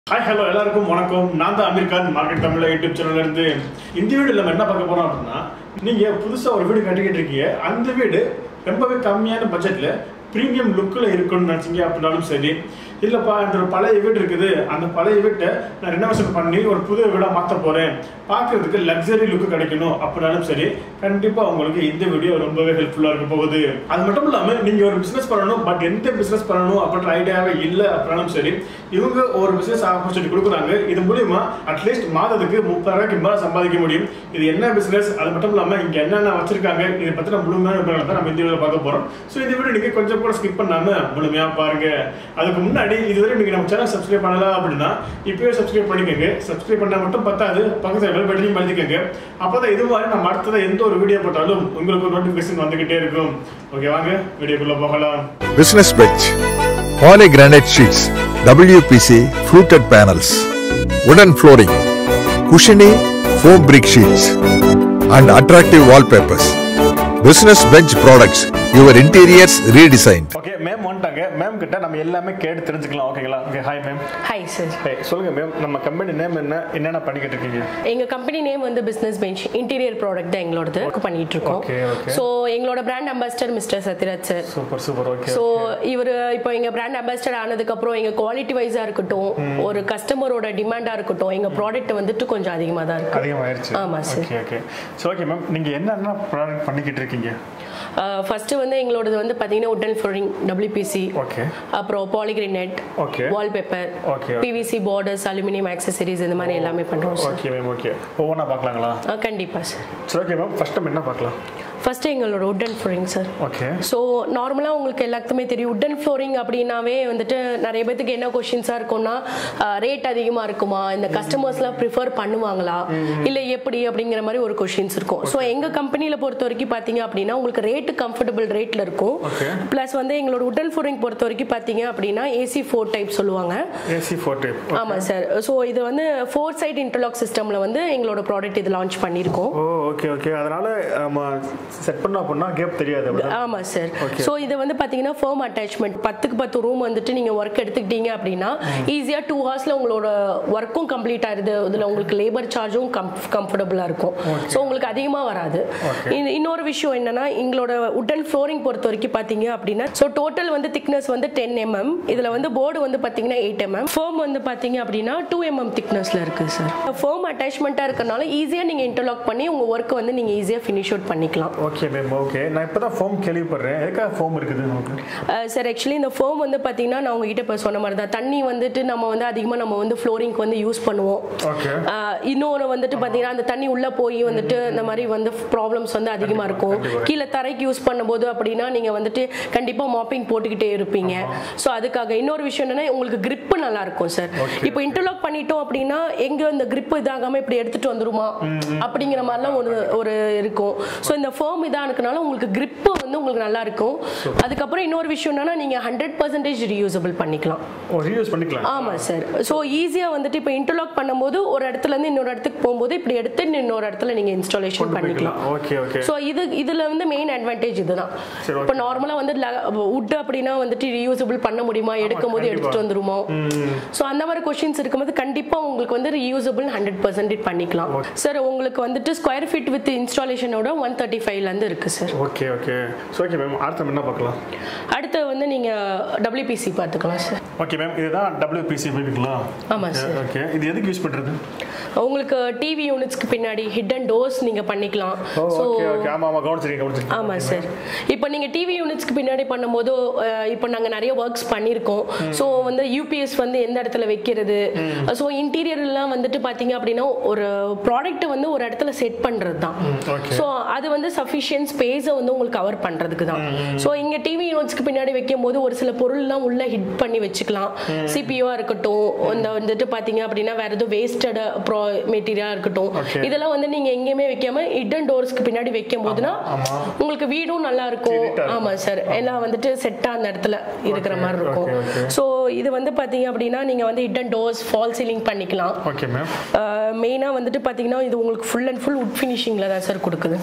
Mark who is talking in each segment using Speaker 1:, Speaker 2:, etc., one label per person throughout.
Speaker 1: Hi hello எல்லாருக்கும் வணக்கம் நான் தான் அமீர் கான் மார்க்கெட் தமிழ் யூடியூப் சேனல்ல இருந்து இந்த வீடு நம்ம என்ன பார்க்க போறோம் அப்படின்னா நீங்க புதுசா ஒரு வீடு கட்டிக்கிட்டு இருக்கீங்க அந்த வீடு ரொம்பவே கம்மியான பட்ஜெட்ல ப்ரீமியம் லுக்கில் இருக்குன்னு நினச்சிங்க அப்படின்னாலும் சரி இல்லைப்பா இந்த ஒரு பழைய வீடு இருக்குது அந்த பழைய வீட்டை நான் ரெனோவேஷன் பண்ணி ஒரு புது வீடாக மாற்ற போகிறேன் பார்க்கறதுக்கு லக்ஸரி லுக்கு கிடைக்கணும் அப்படின்னாலும் சரி கண்டிப்பாக உங்களுக்கு இந்த வீடியோ ரொம்பவே ஹெல்ப்ஃபுல்லாக இருக்க போகுது அது மட்டும் இல்லாமல் நீங்கள் ஒரு பிஸ்னஸ் பண்ணணும் பட் எந்த பிஸ்னஸ் பண்ணணும் அப்படின்ற ஐடியாவே இல்லை அப்படின்னாலும் சரி இவங்க ஒரு பிஸ்னஸ் ஆப்பர்ச்சுனிட்டி கொடுக்குறாங்க இது மூலியமா அட்லீஸ்ட் மாதத்துக்கு முப்பதாயிரூபாய்க்கு மேலே சம்பாதிக்க முடியும் இது என்ன பிஸ்னஸ் அது மட்டும் இல்லாமல் இங்கே என்னென்ன வச்சிருக்காங்க இதை பற்றின முழுமையான விவரங்களை தான் நம்ம இந்த வீடியோவில் பார்க்க போகிறோம் ஸோ இந்த வீடியோ நீங்கள் கொஞ்சம் கூட ஸ்கிப் பண்ணாமல் முழுமையாக பாருங்க அதுக்கு முன்னாடி இதுவரை நீங்கள் நம்ம சேனல் சப்ஸ்கிரைப் பண்ணல அப்படின்னா இப்போயே சப்ஸ்கிரைப் பண்ணிக்கோங்க சப்ஸ்கிரைப் பண்ணால் மட்டும் பத்தாது பக்கத்தில் பெல் பட்டனையும் படுத்திக்கோங்க அப்போ தான் இது மாதிரி நம்ம அடுத்ததாக எந்த ஒரு வீடியோ போட்டாலும் உங்களுக்கு ஒரு நோட்டிஃபிகேஷன் வந்துகிட்டே இருக்கும் ஓகே வாங்க வீடியோக்குள்ளே போகலாம்
Speaker 2: Business Bench Polygranite Sheets WPC Fluted Panels Wooden Flooring Cushiony Foam Brick Sheets and Attractive Wallpapers Business Bench Products Your Interiors Redesigned
Speaker 1: okay ma'am வந்துட்டாங்க மேம் கிட்ட நம்ம எல்லாமே கேட்டு தெரிஞ்சுக்கலாம் ஓகேங்களா okay hi ma'am
Speaker 3: hi sir
Speaker 1: hey சொல்லுங்க ma'am நம்ம company name என்ன என்னென்ன பண்ணிக்கிட்டு இருக்கீங்க
Speaker 3: எங்க கம்பெனி நேம் வந்து பிசினஸ் பெஞ்ச் இன்டீரியர் ப்ராடக்ட் தான் எங்களோடது ஒர்க் பண்ணிட்டு இருக்கோம்
Speaker 1: Okay, okay.
Speaker 3: ஸோ எங்களோட brand ambassador mister Sathyaraj sir
Speaker 1: super super okay
Speaker 3: so இவர் இப்போ எங்க பிராண்ட் அம்பாசிடர் ஆனதுக்கு அப்புறம் எங்க குவாலிட்டி வைஸா இருக்கட்டும் ஒரு கஸ்டமரோட டிமாண்டா இருக்கட்டும் எங்க ப்ராடக்ட் வந்துட்டு கொஞ்சம் அதிகமாக தான் இருக்கு
Speaker 1: அதிகமாயிருச்சு
Speaker 3: ஆமா, sir.
Speaker 1: Okay okay so okay ma'am நீங்க என்னென்ன ப்ராடக்ட் பண்ணிக்கிட்டு இருக்கீங்க
Speaker 3: ஃபர்ஸ்ட் வந்து எங்களோடது வந்து பார்த்தீங்கன்னா உட்டன் ஃப்ளோரிங் டபிள்யூபிசி
Speaker 1: ஓகே
Speaker 3: அப்புறம் polygranite
Speaker 1: Okay.
Speaker 3: Wallpaper
Speaker 1: Okay.
Speaker 3: PVC borders aluminium accessories இந்த மாதிரி எல்லாமே பண்றோம் சார்
Speaker 1: ஓகே மேம் ஓகே ஒவ்வொன்றா பார்க்கலாங்களா
Speaker 3: கண்டிப்பா சார்
Speaker 1: சரி ஓகே மேம் ஃபர்ஸ்ட் நம்ம என்ன பார்க்கலாம்
Speaker 3: ஃபர்ஸ்ட் எங்களோட wooden flooring sir
Speaker 1: okay
Speaker 3: so நார்மலாக உங்களுக்கு எல்லாத்துக்குமே தெரியும் உட்டன் ஃப்ளோரிங் அப்படின்னாவே வந்துட்டு நிறைய பேத்துக்கு என்ன கொஷின்ஸாக இருக்கும்னா ரேட் அதிகமாக இருக்குமா இந்த கஸ்டமர்ஸ்லாம் ப்ரிஃபர் பண்ணுவாங்களா இல்லை எப்படி அப்படிங்கிற மாதிரி ஒரு கொஷின்ஸ் இருக்கும் ஸோ எங்கள் கம்பெனியில் பொறுத்த வரைக்கும் பார்த்தீங்க அப்படின்னா உங்களுக்கு ரேட்டு கம்ஃபர்டபுள் ரேட்டில் இருக்கும்
Speaker 1: Okay.
Speaker 3: ப்ளஸ் வந்து எங்களோட உட்டன் ஃப்ளோரிங் பொறுத்த வரைக்கும் பார்த்தீங்க அப்படின்னா ஏசி ஃபோர் டைப் சொல்லுவாங்க
Speaker 1: ஏசி ஃபோர் டைப்
Speaker 3: ஆமாம் சார் ஸோ இது வந்து ஃபோர் சைட் இன்டர்லாக் சிஸ்டமில் வந்து எங்களோட ப்ராடக்ட் இது லான்ச் பண்ணியிருக்கோம்
Speaker 1: ஓ ஓகே ஓகே அதனால நம்ம செட் பண்ண அப்படின்னா கேப் தெரியாது அப்படின்னா
Speaker 3: ஆமாம் சார்
Speaker 1: Okay.
Speaker 3: ஸோ இது வந்து பார்த்தீங்கன்னா ஃபோம் அட்டாச்மெண்ட் பத்துக்கு பத்து ரூம் வந்துட்டு நீங்கள் ஒர்க் எடுத்துக்கிட்டீங்க அப்படின்னா ஈஸியாக டூ ஹவர்ஸில் உங்களோட ஒர்க்கும் கம்ப்ளீட் ஆயிருது இதில் உங்களுக்கு லேபர் சார்ஜும் கம் கம்ஃபர்டபுளாக இருக்கும் ஸோ உங்களுக்கு அதிகமாக வராது
Speaker 1: Okay.
Speaker 3: இன்- இன்னொரு விஷயம் என்னன்னா எங்களோட உட்டன் ஃப்ளோரிங் பொறுத்த வரைக்கும் பார்த்தீங்க அப்படின்னா ஸோ டோட்டல் வந்து திக்னஸ் வந்து டென் எம்எம் இதில் வந்து போர்டு வந்து பார்த்தீங்கன்னா எயிட் எம்எம் ஃபோம் வந்து பார்த்தீங்க அப்படின்னா டூ எம்எம் திக்னஸில் இருக்குது சார் ஃபோம் அட்டாச்மெண்ட்டாக இருக்கறனால ஈஸியாக நீங்கள் இன்டர்லாக் பண்ணி உங்கள் ஒர்க்கை வந்து நீங்கள் ஈஸியாக ஃபினிஷ் அவுட் பண்ணிக்கலாம்
Speaker 1: ஓகே மேம் ஓகே நான் இப்போ தான் ஃபோம் கேள்விப்படுறேன் எதுக்காக ஃபோம் இருக்குது நமக்கு
Speaker 3: சார் ஆக்சுவலி இந்த ஃபோம் வந்து பார்த்தீங்கன்னா நான் உங்ககிட்ட இப்போ சொன்ன மாதிரி தான் தண்ணி வந்துட்டு நம்ம வந்து அதிகமாக நம்ம வந்து ஃப்ளோரிங்க்கு வந்து யூஸ் பண்ணுவோம்
Speaker 1: ஓகே
Speaker 3: ஆஹ் இன்னொன்று வந்துட்டு பார்த்தீங்கன்னா அந்த தண்ணி உள்ளே போய் வந்துட்டு இந்த மாதிரி வந்து ப்ராப்ளம்ஸ் வந்து அதிகமாக இருக்கும் கீழே தரைக்கு யூஸ் பண்ணும்போது அப்படின்னா நீங்கள் வந்துட்டு கண்டிப்பாக மாப்பிங் போட்டுக்கிட்டே இருப்பீங்க ஸோ அதுக்காக இன்னொரு விஷயம் என்னன்னா உங்களுக்கு grip நல்லா இருக்கும் சார் இப்போ இன்டர்லாக் பண்ணிட்டோம் அப்படின்னா எங்கே இந்த grip இதாகாமல் இப்படி எடுத்துட்டு வந்துருமா அப்படிங்கிற மாதிரிலாம் ஒரு ஒரு இருக்கும் ஸோ இந்த ஃபோம் இதாக இருக்கனால உங்களுக்கு grip வந்து உங்களுக்கு நல்லா இருக்கும் அதுக்கப்புறம் இன்னொரு விஷயம் என்னன்னா நீங்கள் ஹண்ட்ரட் பர்சன்டேஜ் ரீயூசபிள் பண்ணிக்கலாம்
Speaker 1: ஓ ரீயூஸ் பண்ணிக்கலாம்
Speaker 3: ஆமா சார் ஸோ ஈஸியாக வந்துட்டு இப்போ இன்டர்லாக் பண்ணும்போது ஒரு இடத்துல இருந்து இன்னொரு இடத்துக்கு போகும்போது இப்படி எடுத்து இன்னொரு இடத்துல நீங்க இன்ஸ்டாலேஷன் பண்ணிக்கலாம்
Speaker 1: ஓகே ஓகே
Speaker 3: ஸோ இது இதுல வந்து மெயின் அட்வான்டேஜ் இதுதான்
Speaker 1: சரி, okay.
Speaker 3: இப்போ நார்மலாக வந்து உட் அப்படின்னா வந்துட்டு ரீயூசபிள் பண்ண முடியுமா எடுக்கும் போது
Speaker 1: கண்டிப்பா.
Speaker 3: எடுத்துட்டு வந்துருமோ ஸோ அந்த மாதிரி கொஷின்ஸ் இருக்கும்போது கண்டிப்பா உங்களுக்கு வந்து ரீயூசபிள் ஹண்ட்ரட் பர்சன்டேஜ் பண்ணிக்கலாம் சார் உங்களுக்கு வந்துட்டு ஸ்கொயர் ஃபீட் வித் இன்ஸ்டாலேஷனோட ஒன் தேர்ட்டி ஃபைவ்லேருந்து இருக்கு sir
Speaker 1: okay okay so okay ma'am அடுத்து நம்ம என்ன பார்க்கலாம்
Speaker 3: அடுத்து வந்து நீங்க டபிள்யூபிசி பார்த்துக்கலாம் சார்
Speaker 1: ஓகே மேம் இதுதான் டபிள்யூபிசி வீடுங்களா
Speaker 3: ஆமா சார்
Speaker 1: ஓகே இது எதுக்கு யூஸ் பண்ணுறது
Speaker 3: உங்களுக்கு டிவி யூனிட்ஸ்க்கு பின்னாடி ஹிட் அண்ட் டோர்ஸ் நீங்க பண்ணிக்கலாம்
Speaker 1: ஓ
Speaker 3: ஸோ
Speaker 1: ஓகே ஓகே ஆமாம் ஆமாம் கவனிச்சிருக்கேன் கவனிச்சிருக்கேன்
Speaker 3: ஆமா சார் இப்போ நீங்க டிவி யூனிட்ஸ்க்கு பின்னாடி பண்ணும்போது அஹ், இப்போ நாங்க நிறைய ஒர்க்ஸ் பண்ணியிருக்கோம் ஸோ வந்து யூபிஎஸ் வந்து எந்த இடத்துல வைக்கிறது ஸோ இன்டீரியர்லாம் வந்துட்டு பாத்தீங்க அப்படின்னா ஒரு ப்ராடக்ட் வந்து ஒரு இடத்துல செட் பண்றது தான்
Speaker 1: okay.
Speaker 3: ஸோ அது வந்து சஃபிஷியன்ட் ஸ்பேஸை வந்து உங்களுக்கு கவர் பண்றதுக்கு தான் ஸோ இங்க டிவி யூனிட்ஸ்க்கு பின்னாடி வைக்கும் போது ஒரு சில பொருள்லாம் உள்ள ஹிட் பண்ணி வச்சுக்கலாம் சிபிஓ இருக்கட்டும் இந்த வந்துட்டு பாத்தீங்க அப்படின்னா வேற எதுவும் வேஸ்டட் ப்ரோ மெட்டீரியலா இருக்கட்டும்
Speaker 1: Okay.
Speaker 3: இதெல்லாம் வந்து நீங்க எங்கேயுமே வைக்காம ஹிடன் டோர்ஸ்க்கு பின்னாடி வைக்கும் போதுன்னா
Speaker 1: ஆமா.
Speaker 3: உங்களுக்கு வீடும் நல்லா இருக்கும்
Speaker 1: neat ஆ இருக்கும்.
Speaker 3: ஆமா சார் எல்லாம் வந்துட்டு செட்டா அந்த இடத்துல இருக்கிற மாதிரி இருக்கும்
Speaker 1: okay, okay.
Speaker 3: ஸோ இது வந்து பாத்தீங்க அப்படின்னா நீங்க வந்து ஹிடன் டோர்ஸ் ஃபால் சீலிங் பண்ணிக்கலாம்
Speaker 1: ஓகே மேம்
Speaker 3: மெயினாக வந்துட்டு பார்த்தீங்கன்னா இது உங்களுக்கு ஃபுல் அண்ட் ஃபுல் உட் ஃபினிஷிங்கில் தான் சார் கொடுக்குது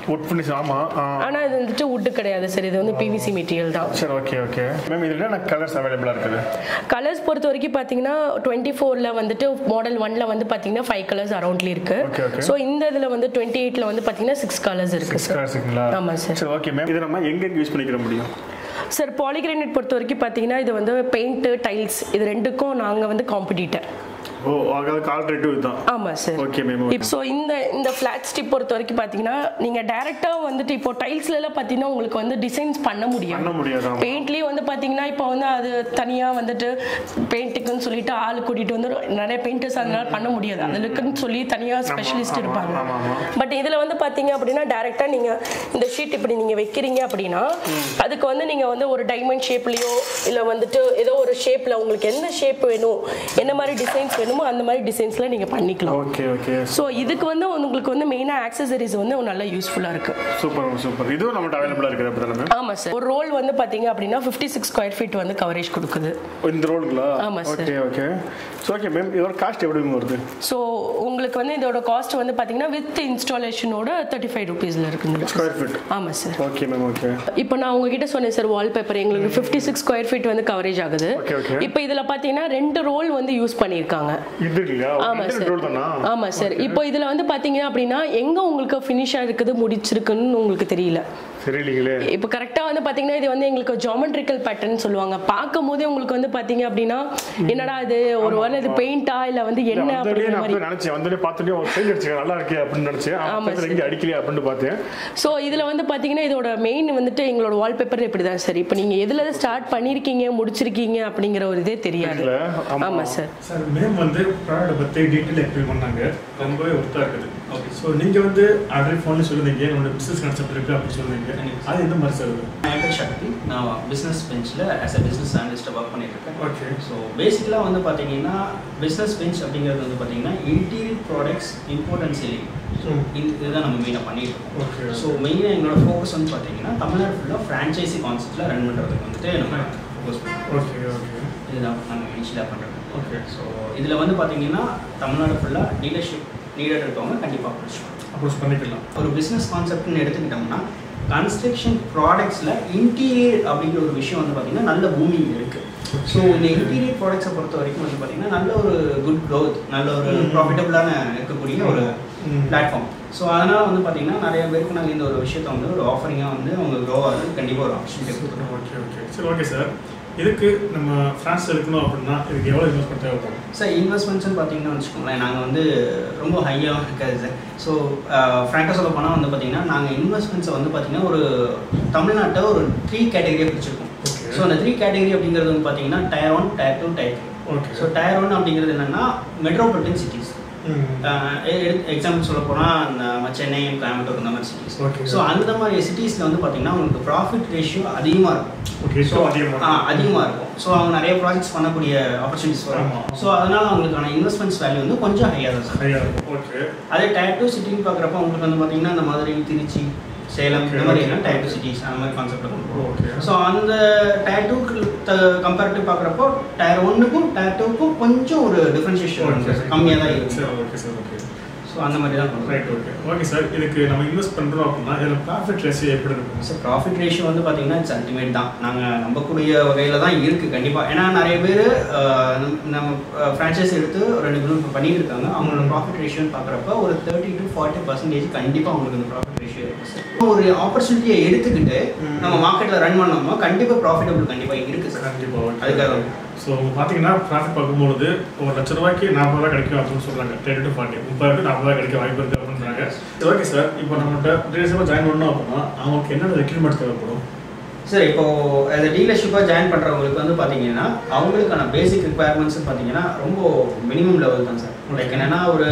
Speaker 1: ஒர்க் பண்ணி ஆமா ஆ.
Speaker 3: ஆனா இது வந்துட்டு wood கிடையாது சார் இது வந்து பிவிசி மெட்டீரியல் தான்
Speaker 1: சரி ஓகே ஓகே மேம் இதில் என்ன கலர்ஸ் அவைலபிளாக இருக்குது
Speaker 3: கலர்ஸ் பொறுத்த வரைக்கும் பார்த்தீங்கன்னா டுவெண்ட்டி ஃபோரில் வந்துட்டு மாடல் ஒன்ல வந்து பார்த்தீங்கன்னா ஃபைவ் கலர்ஸ் அரௌண்ட்லி இருக்கு
Speaker 1: Okay, okay.
Speaker 3: ஸோ இந்த இதில் வந்து டுவெண்ட்டி எயிட்டில் வந்து பார்த்தீங்கன்னா சிக்ஸ் கலர்ஸ் இருக்கு சார்
Speaker 1: கலர்ஸ் இருக்குங்களா
Speaker 3: ஆமா சார்.
Speaker 1: சரி ஓகே மேம் இதை நம்ம எங்கே யூஸ் பண்ணிக்கிற முடியும்
Speaker 3: சார் பாலிகிரானைட் பொறுத்த வரைக்கும் பார்த்தீங்கன்னா இது வந்து பெயிண்ட்டு டைல்ஸ் இது ரெண்டுக்கும் நாங்கள் வந்து காம்படிட்டர்
Speaker 1: ஓ அதுக்கு ஆல்டர்னேட்டிவ் இதுதான்
Speaker 3: ஆமாம் சார்
Speaker 1: ஓகே மேம்
Speaker 3: ஸோ இந்த இந்த ஃப்ளாட் ஸ்டிப் பொறுத்த வரைக்கும் பார்த்தீங்கன்னா நீங்கள் டேரெக்டாக வந்துட்டு இப்போ டைல்ஸ்லலாம் பார்த்தீங்கன்னா உங்களுக்கு வந்து டிசைன்ஸ் பண்ண முடியும்
Speaker 1: பண்ண முடியாது ஆமா.
Speaker 3: பெயிண்ட்லேயும் வந்து பார்த்தீங்கன்னா இப்போ வந்து அது தனியாக வந்துட்டு பெயிண்ட்டுக்குன்னு சொல்லிட்டு ஆள் கூட்டிகிட்டு வந்து நிறைய பெயிண்டர்ஸ் அதனால பண்ண முடியாது அதுக்குன்னு சொல்லி தனியாக ஸ்பெஷலிஸ்ட்
Speaker 1: ஆமா,
Speaker 3: இருப்பாங்க
Speaker 1: ஆமா, ஆமா.
Speaker 3: பட் இதில் வந்து பார்த்தீங்க அப்படின்னா டேரெக்டாக நீங்கள் இந்த ஷீட் இப்படி நீங்கள் வைக்கிறீங்க அப்படின்னா அதுக்கு வந்து நீங்கள் வந்து ஒரு டைமண்ட் ஷேப்லேயோ இல்லை வந்துட்டு ஏதோ ஒரு ஷேப்பில் உங்களுக்கு எந்த ஷேப் வேணும் என்ன மாதிரி டிசைன்ஸ் வேணுமோ அந்த மாதிரி டிசைன்ஸில் நீங்கள் பண்ணிக்கலாம்
Speaker 1: ஓகே ஓகே
Speaker 3: ஸோ இதுக்கு வந்து உங்களுக்கு வந்து மெயினாக ஆக்சசரிஸ் வந்து நல்லா யூஸ்ஃபுல்லாக இருக்கு
Speaker 1: சூப்பர் சூப்பர் இதுவும் நம்மகிட்ட அவைலபிளாக இருக்குது அப்படி தானே மேம்
Speaker 3: ஆமாம் சார் ஒரு ரோல் வந்து பார்த்தீங்க அப்படின்னா ஃபிஃப்டி சிக்ஸ் ஸ்கொயர் ஃபீட் வந்து கவரேஜ் கொடுக்குது
Speaker 1: இந்த ரோலுங்களா
Speaker 3: ஆமா, sir.
Speaker 1: Okay okay so okay ma'am இதோட காஸ்ட் எப்படி மேம் வருது
Speaker 3: ஸோ உங்களுக்கு வந்து இதோட காஸ்ட் வந்து பார்த்தீங்கன்னா வித் இன்ஸ்டாலேஷனோட தேர்ட்டி ஃபைவ் ருபீஸில் இருக்குங்க
Speaker 1: ஸ்கொயர் ஃபீட்
Speaker 3: ஆமாம் சார்
Speaker 1: ஓகே மேம் ஓகே
Speaker 3: இப்போ நான் உங்ககிட்ட சொன்னேன் சார் வால்பேப்பர் எங்களுக்கு ஃபிஃப்டி சிக்ஸ் ஸ்கொயர் ஃபீட் வந்து கவரேஜ் ஆகுது
Speaker 1: Okay, okay.
Speaker 3: இப்போ இதில் பார்த்தீங்கன்னா ரெண்டு ரோல் வந்து யூஸ் பண்ணியிருக்காங்க
Speaker 1: இது இல்லையா
Speaker 3: ஆமா
Speaker 1: இந்த
Speaker 3: சார்
Speaker 1: ரோல் தானா
Speaker 3: ஆமா சார் இப்போ இதுல வந்து பாத்தீங்க அப்படின்னா எங்க உங்களுக்கு ஃபினிஷா இருக்குது முடிச்சிருக்குன்னு உங்களுக்கு தெரியல
Speaker 1: தெரியலீங்களே
Speaker 3: இப்போ கரெக்டா வந்து பாத்தீங்கன்னா இது வந்து எங்களுக்கு ஜாமெட்ரிக்கல் பேட்டர்ன் சொல்லுவாங்க பார்க்கும் போதே உங்களுக்கு வந்து பாத்தீங்க அப்படின்னா என்னடா இது ஒரு வேளை இது பெயிண்டா இல்ல வந்து என்ன
Speaker 1: வந்தோடனே
Speaker 3: அப்படிங்கிற
Speaker 1: நான்
Speaker 3: மாதிரி
Speaker 1: அப்படியே நினைச்சேன் வந்தோடனே பார்த்துட்டு ஒரு பெயிண்ட் அடிச்சு நல்லா இருக்கே அப்படின்னு நினைச்சேன்
Speaker 3: ஆமா,
Speaker 1: பக்கத்துல எங்க அடிக்கலையா அப்படின்னு பார்த்தேன்
Speaker 3: ஸோ இதில் வந்து பார்த்தீங்கன்னா இதோட மெயின் வந்துட்டு எங்களோட வால்பேப்பர் இப்படி தான் சார் இப்போ நீங்கள் எதில் ஸ்டார்ட் பண்ணியிருக்கீங்க முடிச்சிருக்கீங்க அப்படிங்கிற ஒரு இதே தெரியாது
Speaker 1: இல்ல, ஆமா.
Speaker 3: ஆமாம் சார்
Speaker 1: சார் மேம் வந்து ப்ராடக்ட் பற்றி டீட்டெயில் எக்ஸ்பிளைன் பண்ணாங்க ரொம்பவே ஒர்த்தாக இருக்குது ஓகே ஸோ நீங்கள் வந்து ஆல்ரெடி ஃபோனில் சொல்லியிருந்தீங்க என்னோட பிஸ்னஸ் கான்செப்ட் இருக்குது அப்படின்னு சொன்னீங்க அது எந்த மாதிரி சார் இது
Speaker 4: என் பேர் சக்தி நான் பிஸ்னஸ் பெஞ்சில் ஆஸ் அ பிஸ்னஸ் அனலிஸ்ட்டாக ஒர்க் பண்ணிட்டு இருக்கேன்
Speaker 1: ஓகே
Speaker 4: ஸோ பேசிக்கலாக வந்து பார்த்தீங்கன்னா பிஸ்னஸ் பெஞ்ச் அப்படிங்கிறது வந்து பார்த்தீங்கன்னா interior products import and selling so
Speaker 1: hmm.
Speaker 4: இது இதுதான் நம்ம மெயினாக பண்ணிட்டு இருக்கோம்
Speaker 1: Okay.
Speaker 4: ஸோ மெயினாக எங்களோட ஃபோக்கஸ் வந்து பார்த்தீங்கன்னா தமிழ்நாடு ஃபுல்லாக ஃப்ரான்ச்சைசி கான்செப்ட்டில் ரன் பண்ணுறதுக்கு வந்துட்டு நம்ம ஃபோக்கஸ் பண்ணுறோம்
Speaker 1: ஓகே ஓகே
Speaker 4: இதுதான் நாங்கள் இனிஷியலாக பண்ணுறது
Speaker 1: Okay.
Speaker 4: ஸோ இதில் வந்து பார்த்தீங்கன்னா தமிழ்நாடு ஃபுல்லாக டீலர்ஷிப் நீடட் இருக்கவங்க கண்டிப்பாக பிடிச்சிருக்கோம்
Speaker 1: அப்ரோச் பண்ணிக்கலாம்
Speaker 4: ஒரு பிஸ்னஸ் கான்செப்ட்னு எடுத்துக்கிட்டோம்னா கன்ஸ்ட்ரக்ஷன் ப்ராடக்ட்ஸில் இன்டீரியர் அப்படிங்கிற ஒரு விஷயம் வந்து பார்த்தீங்கன்னா நல்ல பூமிங் இருக்குது ஸோ இந்த இன்டீரியர் ப்ராடக்ட்ஸை பொறுத்த வரைக்கும் வந்து பார்த்தீங்கன்னா நல்ல ஒரு குட் growth நல்ல ஒரு
Speaker 1: ம்.
Speaker 4: ப்ராஃபிட்டபுளான இருக்கக்கூடிய ஒரு
Speaker 1: ம்.
Speaker 4: பிளாட்ஃபார்ம் ஸோ அதனால் வந்து பார்த்தீங்கன்னா நிறைய பேருக்கு நாங்கள் இந்த ஒரு விஷயத்தை வந்து ஒரு ஆஃபரிங்காக வந்து அவங்க க்ரோ ஆகிறது கண்டிப்பாக ஒரு ஆப்பர்ச்சுனிட்டி கொடுக்குறோம்
Speaker 1: ஓகே ஓகே சரி ஓகே சார் இதுக்கு நம்ம ஃப்ரான்ஸ் எடுக்கணும் அப்படின்னா இதுக்கு எவ்வளோ இன்வெஸ்ட்மெண்ட் தேவைப்படும்
Speaker 4: சார் இன்வெஸ்ட்மெண்ட்ஸ்னு பார்த்தீங்கன்னா வச்சுக்கோங்களேன் நாங்கள் வந்து ரொம்ப ஹையாக இருக்காது சார் ஸோ ஃப்ராங்காக சொல்ல போனால் வந்து பார்த்தீங்கன்னா நாங்கள் இன்வெஸ்ட்மெண்ட்ஸை வந்து பார்த்தீங்கன்னா ஒரு தமிழ்நாட்டை ஒரு த்ரீ கேட்டகரியாக பிரிச்சிருக்கோம்
Speaker 1: Okay.
Speaker 4: ஸோ அந்த த்ரீ கேட்டகரி அப்படிங்கிறது வந்து பார்த்தீங்கன்னா tier one tier two tier three
Speaker 1: okay
Speaker 4: so tier one அப்படிங்கிறது என்னென்னா மெட்ரோபாலிட்டன் சிட்டிஸ்
Speaker 1: ம்
Speaker 4: எக்ஸாம்பிள் சொல்ல போனால் நம்ம சென்னை கோயம்புத்தூர் இந்த மாதிரி சிட்டிஸ்
Speaker 1: Okay.
Speaker 4: ஸோ அந்த மாதிரி சிட்டிஸில் வந்து பார்த்தீங்கன்னா உங்களுக்கு ப்ராஃபிட் ரேஷியோ அதிகமாக இருக்கும்
Speaker 1: ஓகே ஸோ அதிகமாக
Speaker 4: ஆ அதிகமாக இருக்கும் ஸோ அவங்க நிறைய ப்ராஜெக்ட்ஸ் பண்ணக்கூடிய ஆப்பர்ச்சுனிட்டிஸ் வரும்
Speaker 1: ஆமா.
Speaker 4: ஸோ அதனால அவங்களுக்கான இன்வெஸ்ட்மெண்ட்ஸ் வேல்யூ வந்து கொஞ்சம் ஹையாக தான் சார்
Speaker 1: ஹையாக இருக்கும் ஓகே
Speaker 4: அதே டயர் டூ சிட்டின்னு பார்க்குறப்ப உங்களுக்கு வந்து பார்த்தீங்கன்னா இந்த மாதிரி திருச்சி சேலம் இந்த
Speaker 1: Okay,
Speaker 4: மாதிரி
Speaker 1: okay.
Speaker 4: எல்லாம் டயர் டூ சிட்டிஸ் அந்த மாதிரி கான்செப்ட் கொண்டு
Speaker 1: Okay.
Speaker 4: ஸோ அந்த டயர் டூக்கு கம்பேரிட்டிவ் பார்க்குறப்போ டயர் ஒன்னுக்கும் டயர் டூக்கும் கொஞ்சம் ஒரு டிஃப்ரென்ஷியேஷன்
Speaker 1: ஓகே
Speaker 4: கம்மியாக தான் இருக்கும்
Speaker 1: சரி ஓகே சார் ஓகே
Speaker 4: ஸோ அந்த மாதிரி தான் பண்ணுறோம்
Speaker 1: ரைட் ஓகே ஓகே சார் இதுக்கு நம்ம இன்வெஸ்ட் பண்ணுறோம் அப்படின்னா இதில் ப்ராஃபிட் ரேஷியோ எப்படி இருக்கும்
Speaker 4: ஸோ ப்ராஃபிட் ரேஷியோ வந்து பார்த்தீங்கன்னா இட்ஸ் அல்டிமேட் தான் நாங்கள் நம்பக்கூடிய வகையில் தான் இருக்குது கண்டிப்பாக ஏன்னா நிறைய பேர் நம்ம ஃப்ரான்ச்சைஸ் எடுத்து ஒரு ரெண்டு பேரும் இப்போ பண்ணிட்டு இருக்காங்க அவங்களோட ப்ராஃபிட் ரேஷியோன்னு பார்க்குறப்ப ஒரு தேர்ட்டி டு ஃபார்ட்டி பர்சன்டேஜ் கண்டிப்பாக அவங்களுக்கு அந்த ப்ராஃபிட் ரேஷியோ இருக்குது சார் ஒரு ஆப்பர்ச்சுனிட்டியை எடுத்துக்கிட்டு
Speaker 1: ம்.
Speaker 4: நம்ம மார்க்கெட்டில் ரன் பண்ணோம்னா கண்டிப்பாக ப்ராஃபிட்டபிள் கண்டிப்பாக இருக்குது சார்
Speaker 1: கண்டிப்பாக ஓகே
Speaker 4: அதுக்காக
Speaker 1: ஸோ பார்த்தீங்கன்னா ப்ராஃபிட் பார்க்கும்பொழுது ஒரு லட்ச ரூபாய்க்கு நாற்பது ரூபாய் கிடைக்கும் அப்படின்னு சொல்கிறாங்க டென் டு ஃபார்ட்டி முப்பது டு நாற்பது ரூபாய் கிடைக்க வாய்ப்பு இருக்குது அப்படின்றாங்க ஓகே சார் இப்போ நம்மகிட்ட டீலர்ஷிப்பாக ஜாயின் பண்ணோம் அப்படின்னா அவங்களுக்கு என்னென்ன ரெக்யூர்மெண்ட் தேவைப்படும்
Speaker 4: சார் இப்போ as a டீலர்ஷிப்பாக ஜாயின் பண்ணுறவங்களுக்கு வந்து பார்த்தீங்கன்னா அவங்களுக்கான பேசிக் ரிக்குவயர்மெண்ட்ஸ் பார்த்தீங்கன்னா ரொம்ப மினிமம் லெவல் தான் சார் லைக் என்னன்னா ஒரு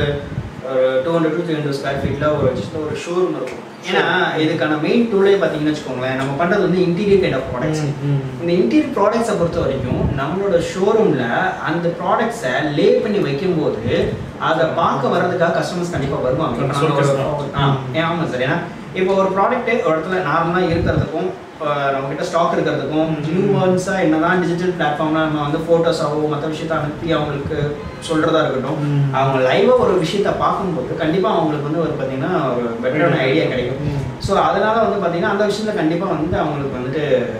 Speaker 4: two hundred to three hundred square ஃபீட்டில் ஒரு just ஒரு ஷோரூம் இருக்கும் ஏன்னா இதுக்கான மெயின் டூலே பார்த்தீங்கன்னு வச்சுக்கோங்களேன் நம்ம பண்ணுறது வந்து இன்டீரியர் கைண்ட் ஆஃப் ப்ராடக்ட்ஸ் இந்த இன்டீரியர் ப்ராடக்ட்ஸை பொறுத்த வரைக்கும் நம்மளோட ஷோரூமில் அந்த ப்ராடக்ட்ஸை லே பண்ணி வைக்கும்போது அதை பார்க்க வர்றதுக்காக கஸ்டமர்ஸ் கண்டிப்பாக வருவாங்க இப்ப
Speaker 1: Showcase
Speaker 4: நம்ம ஒரு-
Speaker 1: தான்.
Speaker 4: ஆ, ஏன் ஆமாம் சார் ஏன்னா இப்போ ஒரு ப்ராடக்ட் ஒரு இடத்துல நார்மலாக இருக்கிறதுக்கும் இப்போ நம்ம கிட்ட ஸ்டாக் இருக்கிறதுக்கும் நியூவன்ஸாக என்னதான் டிஜிட்டல் பிளாட்ஃபார்ம்ல நம்ம வந்து ஃபோட்டோஸாவோ மற்ற விஷயத்த அனுப்பி அவங்களுக்கு சொல்றதா இருக்கட்டும்
Speaker 1: ம்.
Speaker 4: அவங்க லைவாக ஒரு விஷயத்த பார்க்கும்போது கண்டிப்பாக அவங்களுக்கு வந்து ஒரு பார்த்தீங்கன்னா ஒரு பெட்டரான ஐடியா கிடைக்கும்
Speaker 1: ம்.
Speaker 4: ஸோ அதனால வந்து பார்த்தீங்கன்னா அந்த விஷயத்துல கண்டிப்பாக வந்து அவங்களுக்கு வந்துட்டு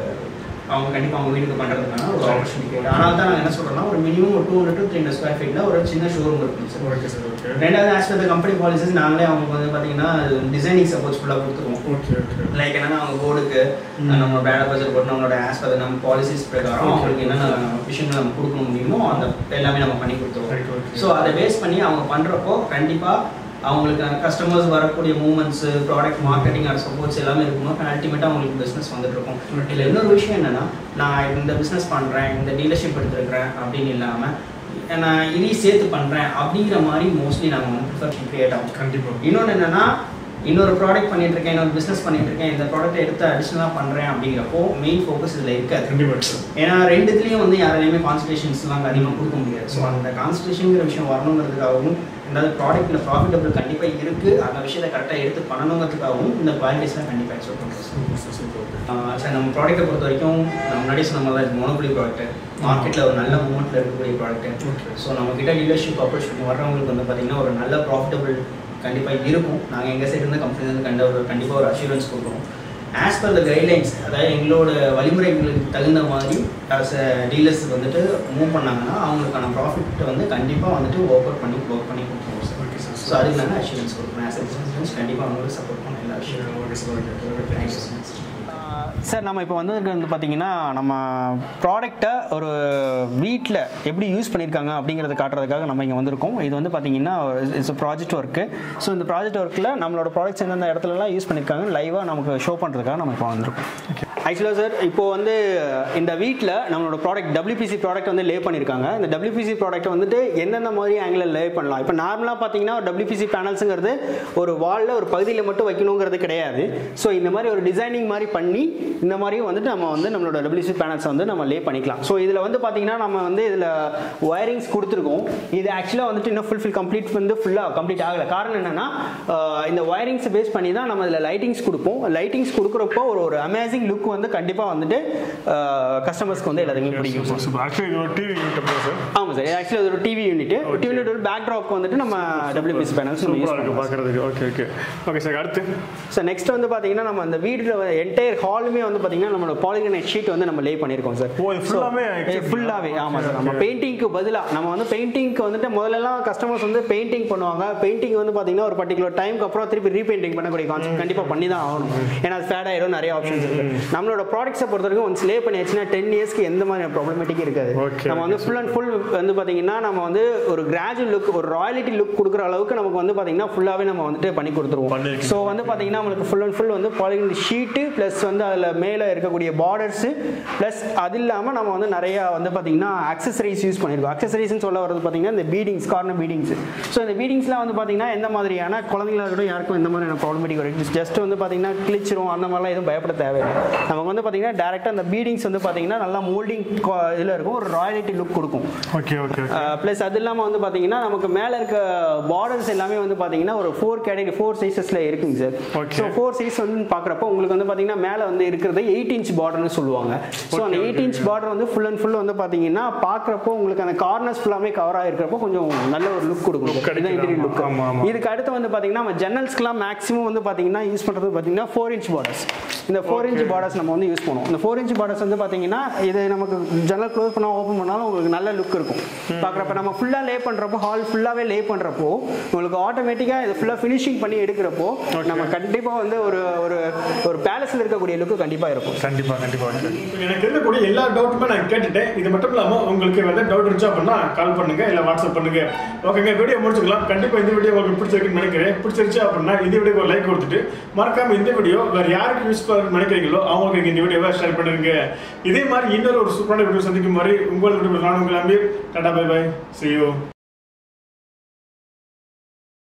Speaker 4: அவங்க கண்டிப்பாக அவங்க வீட்டுக்கு பண்ணுறதுக்கான ஒரு ஆப்பர்ச்சுனிட்டி அதனால தான் நாங்கள் என்ன சொல்கிறோம்னா ஒரு மினிமம் ஒரு two hundred to three hundred square ஃபீட்டில் ஒரு சின்ன ஷோரூம் இருக்கும் சார்
Speaker 1: ஓகே சார் ஓகே
Speaker 4: ரெண்டாவது ஆஸ் பர் கம்பெனி பாலிசிஸ் நாங்களே அவங்களுக்கு வந்து பார்த்தீங்கன்னா டிசைனிங் சப்போர்ட்ஸ் ஃபுல்லாக கொடுத்துருவோம்
Speaker 1: ஓகே ஓகே
Speaker 4: லைக் என்னன்னா அவங்க போர்டுக்கு
Speaker 1: ம்.
Speaker 4: நம்ம பேட் பட்ஜெட் போட்டு நம்மளோட ஆஸ் பர் நம்ம பாலிசிஸ் பிரகாரம்
Speaker 1: Okay.
Speaker 4: அவங்களுக்கு என்னென்ன விஷயங்கள் நம்ம கொடுக்க முடியுமோ அந்த எல்லாமே நம்ம பண்ணி
Speaker 1: Right,
Speaker 4: கொடுத்துருவோம்
Speaker 1: okay.
Speaker 4: ஸோ அதை பேஸ் பண்ணி அவங்க பண்ணுறப்போ கண்டிப்பாக அவங்களுக்கு கஸ்டமர்ஸ் வரக்கூடிய movements product marketing and supports எல்லாமே இருக்கும்போது அல்டிமேட்டாக அவங்களுக்கு பிஸ்னஸ் வந்துட்டு இருக்கும்
Speaker 1: Okay.
Speaker 4: இதில் இன்னொரு விஷயம் என்னன்னா நான் இந்த பிஸ்னஸ் பண்ணுறேன் இந்த டீலர்ஷிப் எடுத்துருக்கிறேன் அப்படின்னு இல்லாமல் நான் இதையும் சேர்த்து பண்ணுறேன் அப்படிங்கிற மாதிரி மோஸ்ட்லி நாங்கள் வந்து ப்ரிஃபர் கிரியேட் ஆகும்
Speaker 1: கண்டிப்பா
Speaker 4: இன்னொன்று என்னன்னா இன்னொரு ப்ராடக்ட் பண்ணிட்டு இருக்கேன் இன்னொரு பிஸ்னஸ் பண்ணிட்டு இருக்கேன் இந்த ப்ராடக்ட் எடுத்து அடிஷனலாக பண்ணுறேன் அப்படிங்கிறப்போ மெயின் ஃபோக்கஸ் இதில் இருக்காது
Speaker 1: கண்டிப்பா சார்
Speaker 4: ஏன்னா ரெண்டுத்துலேயும் வந்து யாராலையுமே கான்சன்ட்ரேஷன்ஸ்லாம் அதிகமாக கொடுக்க முடியாது ஸோ அந்த கான்சன்ட்ரேஷனுங்கிற விஷயம் வரணுங்கிறதுக்காகவும் ரெண்டாவது ப்ராடக்ட்டில் ப்ராஃபிட்டபிள் கண்டிப்பாக இருக்குது அந்த விஷயத்தை கரெக்டாக எடுத்து பண்ணணுங்கிறதுக்காகவும் இந்த குவாலிட்டிஸ்லாம் கண்டிப்பாக எக்ஸ்பெக்ட் பண்ணுறோம்
Speaker 1: super sir super okay
Speaker 4: sir நம்ம ப்ராடக்ட்டை பொறுத்த வரைக்கும் நான் முன்னாடி சொன்ன மாதிரி தான் மோனோபுலி ப்ராடக்ட் மார்க்கெட்டில் ஒரு நல்ல மூமெண்ட்டில் இருக்கக்கூடிய ப்ராடக்ட்
Speaker 1: Okay.
Speaker 4: ஸோ நம்ம கிட்ட டீலர்ஷிப் ஆப்பர்ச்சுனிட்டி வர்றவங்களுக்கு வந்து பார்த்தீங்கன்னா ஒரு நல்ல ப்ராஃபிட்டபிள் கண்டிப்பாக இருக்கும் நாங்கள் எங்கள் சைடு இருந்து கம்பெனி வந்து கண்ட ஒரு கண்டிப்பாக ஒரு அஷூரன்ஸ் கொடுக்குறோம் ஆஸ் பர் த கைட்லைன்ஸ் அதாவது எங்களோட வழிமுறைகளுக்கு தகுந்த மாதிரி as a டீலர்ஸ் வந்துட்டு மூவ் பண்ணாங்கன்னா அவங்களுக்கான ப்ராஃபிட் வந்து கண்டிப்பாக வந்துட்டு ஒர்க் அவுட் பண்ணி ஒர்க் பண்ணி கொடுத்துருவோம் சார்
Speaker 1: ஓகே சார்
Speaker 4: ஸோ அதுக்கு நாங்கள் அஷூரன்ஸ் கொடுக்குறோம் ஆஸ் அ கண்டிப்பாக அவங்களுக்கு சப்போர்ட் பண்ண எல்லா விஷயம்
Speaker 1: okay sir okay okay thank you sir
Speaker 5: sir நம்ம இப்போ வந்து வந்து பார்த்தீங்கன்னா நம்ம ப்ராடக்டை ஒரு வீட்டில் எப்படி யூஸ் பண்ணியிருக்காங்க அப்படிங்கிறத காட்டுறதுக்காக நம்ம இங்கே வந்திருக்கோம் இது வந்து பார்த்தீங்கன்னா இட்ஸ் ப்ராஜெக்ட் ஒர்க்கு ஸோ இந்த ப்ராஜெக்ட் ஒர்க்கில் நம்மளோட ப்ராடக்ட்ஸ் எந்தெந்த இடத்துலலாம் யூஸ் பண்ணியிருக்காங்க லைவாக நமக்கு ஷோ பண்ணுறதுக்காக நம்ம இப்போ வந்திருக்கோம் ஆக்சுவலாக சார் இப்போ வந்து இந்த வீட்டில் நம்மளோட ப்ராடக்ட் டபிள்யூபிசி ப்ராடக்ட் வந்து லே பண்ணியிருக்காங்க இந்த டபிள்யூபிசி ப்ராடக்ட் வந்துட்டு எந்தெந்த மாதிரி ஆங்கிளில் லே பண்ணலாம் இப்போ நார்மலாக பார்த்தீங்கன்னா ஒரு டபிள்யூபிசி பேனல்ஸுங்கிறது ஒரு வாலில் ஒரு பகுதியில் மட்டும் வைக்கணுங்கிறது கிடையாது ஸோ இந்த மாதிரி ஒரு டிசைனிங் மாதிரி பண்ணி இந்த மாதிரியும் வந்துட்டு நம்ம வந்து நம்மளோட டபிள்யூசி பேனல்ஸை வந்து நம்ம லே பண்ணிக்கலாம் ஸோ இதில் வந்து பார்த்தீங்கன்னா நம்ம வந்து இதில் ஒயரிங்ஸ் கொடுத்துருக்கோம் இது ஆக்சுவலாக வந்துட்டு இன்னும் ஃபுல்ஃபில் கம்ப்ளீட் வந்து ஃபுல்லாக கம்ப்ளீட் ஆகலை காரணம் என்னன்னா ஆஹ் இந்த ஒயரிங்ஸை பேஸ் பண்ணி தான் நம்ம இதில் லைட்டிங்ஸ் கொடுப்போம் லைட்டிங்ஸ் கொடுக்குறப்போ ஒரு ஒரு அமேசிங் லுக் வந்து கண்டிப்பாக வந்துட்டு கஸ்டமர்ஸ்க்கு வந்து எல்லாத்துக்குமே பிடிக்கும்
Speaker 1: சூப்பர் சூப்பர் ஆக்சுவலி இது ஒரு டிவி யூனிட் சார்
Speaker 5: ஆமாம் சார் ஆக்சுவலி அது ஒரு டிவி யூனிட் டிவி யூனிட் ஒரு பேக் ட்ராப்க்கு வந்துட்டு நம்ம டபிள்யூபிசி பேனல்ஸ் நம்ம யூஸ்
Speaker 1: சூப்பராக இருக்கு
Speaker 5: பண்ணுறோம்
Speaker 1: பார்க்கறதுக்கு ஓகே ஓகே ஓகே சார் அடுத்து
Speaker 5: சார் நெக்ஸ்ட் வந்து பார்த்தீங்கன்னா நம்ம அந்த வீடில் என்டையர் ஹாலுமே வந்து பார்த்தீங்கன்னா நம்மளோட பாலிகனைட் ஷீட் வந்து நம்ம லே பண்ணியிருக்கோம் சார்
Speaker 1: ஓ, இது full-ஆவே
Speaker 5: ஃபுல்லாகவே ஆமாம் சார்
Speaker 1: Okay,
Speaker 5: நம்ம
Speaker 1: okay.
Speaker 5: பெயிண்டிங்க்கு பதிலாக நம்ம வந்து பெயிண்டிங்க்கு வந்துட்டு முதல்லலாம் கஸ்டமர்ஸ் வந்து பெயிண்டிங் பண்ணுவாங்க பெயிண்டிங் வந்து பார்த்தீங்கன்னா ஒரு பர்டிகுலர் டைம்க்கு அப்புறம் திருப்பி ரீபெயிண்டிங் பண்ணக்கூடிய கான்செப்ட் கண்டிப்பாக பண்ணி தான் ஆகணும் ஏன்னா அது ஃபேட் ஆயிரும் நிறைய ஆப்ஷன்ஸ் இருக்கு நம்மளோட ப்ராடக்ட்ஸை பொறுத்த வரைக்கும் ஒன்ஸ் லே பண்ணியாச்சுன்னா டென் இயர்ஸ்க்கு எந்த மாதிரி ப்ராப்ளமேட்டிக் இருக்காது
Speaker 1: Okay,
Speaker 5: நம்ம வந்து ஃபுல் அண்ட் ஃபுல் வந்து பார்த்தீங்கன்னா நம்ம வந்து ஒரு கிராஜுவல் லுக் ஒரு ராயலிட்டி லுக் கொடுக்குற அளவுக்கு நமக்கு வந்து பார்த்தீங்கன்னா ஃபுல்லாகவே நம்ம வந்துட்டு பண்ணி கொடுத்துருவோம்
Speaker 1: பண்ணிருக்கீங்க.
Speaker 5: ஸோ வந்து பார்த்தீங்கன்னா உங்களுக்கு ஃபுல் அண்ட் ஃபுல் வந்து பாலிகன் ஷீட்டு ப்ளஸ் வந்து அதில் மேலே இருக்கக்கூடிய பார்டர்ஸு ப்ளஸ் அது இல்லாமல் நம்ம வந்து நிறையா வந்து பார்த்தீங்கன்னா அக்சசரிஸ் யூஸ் பண்ணியிருக்கோம் அக்சசரிஸ்னு சொல்ல வரது பார்த்தீங்கன்னா இந்த பீடிங்ஸ் கார்னர் பீடிங்ஸ் ஸோ இந்த பீடிங்ஸ்லாம் வந்து பார்த்தீங்கன்னா எந்த மாதிரியான குழந்தைங்களா இருக்கட்டும் யாருக்கும் எந்த மாதிரியான ப்ராப்ளமேட்டிக் வரும் ஜஸ்ட் வந்து பார்த்தீங்கன்னா கிழிச்சிரும் அந்த மாதிரிலாம் எதுவும் பயப்பட தேவையில்லை நமக்கு வந்து பார்த்தீங்கன்னா டேரெக்டாக அந்த பீடிங்ஸ் வந்து பார்த்தீங்கன்னா நல்லா மோல்டிங் இதில் இருக்கும் ஒரு ராயலிட்டி லுக் கொடுக்கும்
Speaker 1: ஓகே ஓகே
Speaker 5: ப்ளஸ் அது இல்லாமல் வந்து பார்த்தீங்கன்னா நமக்கு மேலே இருக்க பார்டர்ஸ் எல்லாமே வந்து பார்த்தீங்கன்னா ஒரு ஃபோர் கேட்டகரி ஃபோர் சைஸஸில் இருக்குங்க sir
Speaker 1: Okay.
Speaker 5: So four size வந்து பார்க்குறப்போ உங்களுக்கு வந்து பார்த்தீங்கன்னா மேலே வந்து இருக்கிறது எயிட் இன்ச் பார்டர்னு சொல்லுவாங்க ஸோ அந்த
Speaker 1: Okay,
Speaker 5: எயிட் இன்ச் பார்டர் வந்து ஃபுல் அண்ட் ஃபுல் வந்து பார்த்தீங்கன்னா பார்க்குறப்போ உங்களுக்கு அந்த கார்னர்ஸ் ஃபுல்லாமே கவர் ஆகிருக்கிறப்போ கொஞ்சம் நல்ல ஒரு லுக் கொடுக்கும்
Speaker 1: Look
Speaker 5: இதுதான்
Speaker 1: கிடைக்குது,
Speaker 5: இன்டீரியர் லுக்
Speaker 1: ஆமா, ஆமா.
Speaker 5: இதுக்கு அடுத்து வந்து பார்த்தீங்கன்னா நம்ம ஜன்னல்ஸ்க்குலாம் மேக்ஸிமம் வந்து பார்த்தீங்கன்னா யூஸ் பண்ணுறது பார்த்தீங்கன்னா ஃபோர் இன்ச் பார்டர்ஸ் இந்த ஃபோர் இன்ச்
Speaker 1: Okay.
Speaker 5: பார்டர்ஸ் நம்ம வந்து யூஸ் பண்ணுவோம் இந்த ஃபோர் இன்ச் பார்டர்ஸ் வந்து பார்த்தீங்கன்னா இது நமக்கு ஜன்னல் க்ளோஸ் பண்ணா ஓப்பன் பண்ணாலும் உங்களுக்கு நல்ல லுக் இருக்கும் பார்க்குறப்ப நம்ம ஃபுல்லாக லே பண்ணுறப்போ ஹால் ஃபுல்லாகவே லே பண்ணுறப்போ உங்களுக்கு ஆட்டோமேட்டிக்காக இது ஃபுல்லாக ஃபினிஷிங் பண்ணி எடுக்கிறப்போ நம்ம கண்டிப்பாக வந்து ஒரு ஒரு ஒரு பேலஸில் இருக்கக்கூடிய லுக்கு கண்டிப்பாக இருக்கும்
Speaker 1: கண்டிப்பா கண்டிப்பா ஓகே எனக்கு இருக்கக்கூடிய எல்லா டவுட்டுமே நான் கேட்டுட்டேன் இது மட்டும் இல்லாம உங்களுக்கு வந்து டவுட் இருந்துச்சு அப்படின்னா கால் பண்ணுங்க இல்ல வாட்ஸ்அப் பண்ணுங்க ஓகேங்க வீடியோ முடிச்சுக்கலாம் கண்டிப்பா இந்த வீடியோ உங்களுக்கு பிடிச்சிருக்குன்னு நினைக்கிறேன் பிடிச்சிருச்சு அப்படின்னா இந்த வீடியோக்கு ஒரு லைக் கொடுத்துட்டு மறக்காம இந்த வீடியோ வேற யாருக்கு யூஸ் பண்ண நினைக்கிறீங்களோ அவங்களுக்கு நீங்க இந்த வீடியோவை ஷேர் பண்ணுங்க இதே மாதிரி இன்னொரு ஒரு சூப்பரான வீடியோ சந்திக்கும் மாதிரி உங்களுக்கு நான் உங்கள் Amir tata bye bye see you